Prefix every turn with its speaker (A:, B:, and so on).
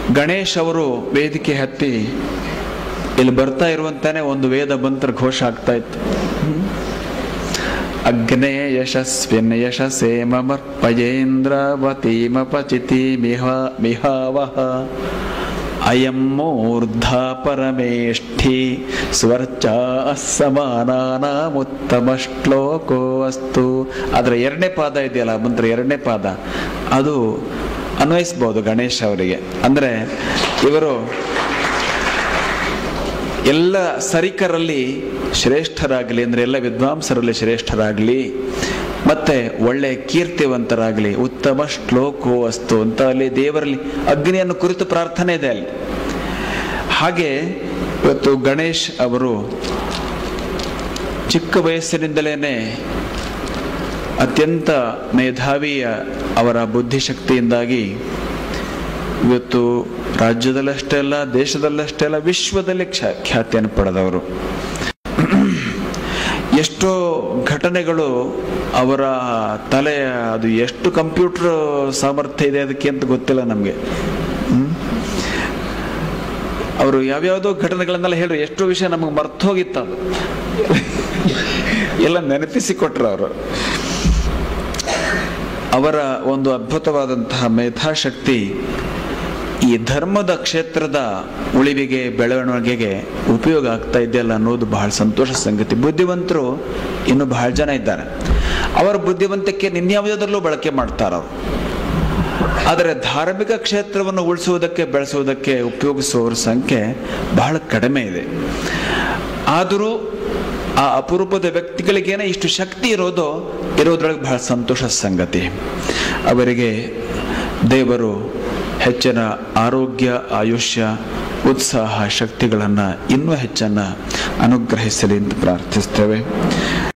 A: ಗಣೇಶ್ ಅವರು ವೇದಿಕೆ ಹತ್ತಿ ಇಲ್ಲಿ ಬರ್ತಾ ಇರುವಂತಾನೆ ಒಂದು ವೇದ ಮಂತ್ರ ಘೋಷ ಆಗ್ತಾ ಇತ್ತು ಹ್ಮ್. ಅಗ್ನೇ ಯಶಸ್ವಿನ್ ಯಶಸೇ ಮಮರ್ಪಯೇಂದ್ರವತೀಮಪಚಿತಿ ಮಿಹ ಮಿಹಾವಹ ಅಯಂ ಮೂರ್ಧ ಪರಮೇಷ್ಠಿ ಸ್ವರ್ಚ ಸಮಾನಾನಾಮುತ್ತಮ ಶ್ಲೋಕೋ ಅಸ್ತು ಅದರ ಎರಡನೇ ಪಾದ ಇದೆಯಲ್ಲ ಮಂತ್ರ ಎರಡನೇ ಪಾದ ಅದು ಅನ್ವಯಿಸ್ಬೋದು ಗಣೇಶ್ ಅವರಿಗೆ ಅಂದರೆ ಇವರು ಎಲ್ಲ ಸರಿಕರಲ್ಲಿ ಶ್ರೇಷ್ಠರಾಗಲಿ ಅಂದರೆ ಎಲ್ಲ ವಿದ್ವಾಂಸರಲ್ಲಿ ಶ್ರೇಷ್ಠರಾಗಲಿ ಮತ್ತೆ ಒಳ್ಳೆ ಕೀರ್ತಿವಂತರಾಗಲಿ ಉತ್ತಮ ಶ್ಲೋಕೋ ಅಸ್ತು ಅಂತ ಅಲ್ಲಿ ದೇವರಲ್ಲಿ ಅಗ್ನಿಯನ್ನು ಕುರಿತು ಪ್ರಾರ್ಥನೆ ಇದೆ ಅಲ್ಲಿ ಹಾಗೆ ಇವತ್ತು ಗಣೇಶ್ ಅವರು ಚಿಕ್ಕ ವಯಸ್ಸಿನಿಂದಲೇ ಅತ್ಯಂತ ಮೇಧಾವಿಯ ಅವರ ಬುದ್ಧಿಶಕ್ತಿಯಿಂದಾಗಿ ಇವತ್ತು ರಾಜ್ಯದಲ್ಲಷ್ಟೇ ಅಲ್ಲ ದೇಶದಲ್ಲಷ್ಟೇ ಅಲ್ಲ ವಿಶ್ವದಲ್ಲಿ ಕ್ಷ ಖ್ಯಾತಿಯನ್ನು ಪಡೆದವರು ಎಷ್ಟೋ ಘಟನೆಗಳು ಅವರ ತಲೆ ಅದು ಎಷ್ಟು ಕಂಪ್ಯೂಟರ್ ಸಾಮರ್ಥ್ಯ ಇದೆ ಅದಕ್ಕೆ ಅಂತ ಗೊತ್ತಿಲ್ಲ ನಮಗೆ ಅವರು ಯಾವ್ಯಾವುದೋ ಘಟನೆಗಳನ್ನೆಲ್ಲ ಹೇಳ್ರಿ ಎಷ್ಟೋ ವಿಷಯ ನಮಗೆ ಮರ್ತೋಗಿತ್ತು ಅದು ಎಲ್ಲ ನೆನಪಿಸಿ ಕೊಟ್ರು ಅವರು ಅವರ ಒಂದು ಅದ್ಭುತವಾದಂತಹ ಮೇಧಾಶಕ್ತಿ ಈ ಧರ್ಮದ ಕ್ಷೇತ್ರದ ಉಳಿವಿಗೆ ಬೆಳವಣಿಗೆಗೆ ಉಪಯೋಗ ಆಗ್ತಾ ಇದೆಯಲ್ಲ ಅನ್ನೋದು ಬಹಳ ಸಂತೋಷ ಸಂಗತಿ ಬುದ್ಧಿವಂತರು ಇನ್ನು ಬಹಳ ಜನ ಇದ್ದಾರೆ ಅವರ ಬುದ್ಧಿವಂತಿಕೆ ಇನ್ಯಾವುದರಲ್ಲೂ ಬಳಕೆ ಮಾಡ್ತಾರೆ ಅವರು ಆದರೆ ಧಾರ್ಮಿಕ ಕ್ಷೇತ್ರವನ್ನು ಉಳಿಸುವುದಕ್ಕೆ ಬೆಳೆಸುವುದಕ್ಕೆ ಉಪಯೋಗಿಸುವವರ ಸಂಖ್ಯೆ ಬಹಳ ಕಡಿಮೆ ಇದೆ ಆದರೂ ಆ ಅಪರೂಪದ ವ್ಯಕ್ತಿಗಳಿಗೇನೆ ಇಷ್ಟು ಶಕ್ತಿ ಇರೋದು ಇರೋದ್ರೊಳಗೆ ಬಹಳ ಸಂತೋಷ ಸಂಗತಿ ಅವರಿಗೆ ದೇವರು ಹೆಚ್ಚಿನ ಆರೋಗ್ಯ ಆಯುಷ್ಯ ಉತ್ಸಾಹ ಶಕ್ತಿಗಳನ್ನು ಇನ್ನೂ ಹೆಚ್ಚನ್ನು ಅನುಗ್ರಹಿಸಲಿ ಅಂತ ಪ್ರಾರ್ಥಿಸ್ತೇವೆ